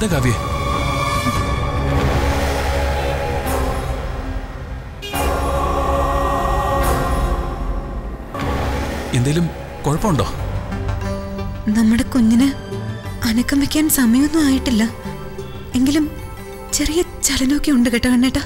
എന്താ കാവ്യേ എന്തേലും കുഴപ്പമുണ്ടോ നമ്മുടെ കുഞ്ഞിന് അനക്കം വെക്കാൻ സമയമൊന്നും ആയിട്ടില്ല എങ്കിലും ചെറിയ ചലനമൊക്കെ ഉണ്ട് കേട്ടോ കണ്ണേട്ടാ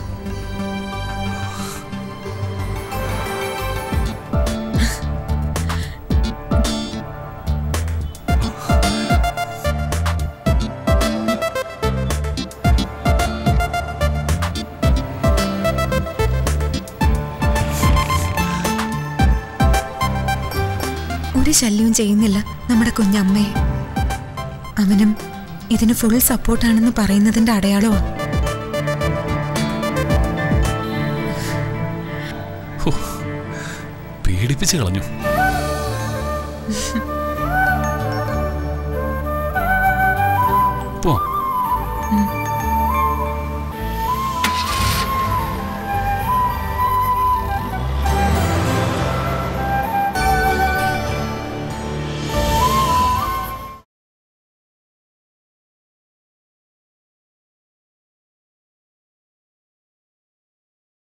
ഒരു ശല്യവും ചെയ്യുന്നില്ല നമ്മുടെ കുഞ്ഞമ്മയെ അവനും ഇതിന് ഫുൾ സപ്പോർട്ടാണെന്ന് പറയുന്നതിന്റെ അടയാളമാ ഹോ, പേടിപ്പിച്ച് കളഞ്ഞു പോ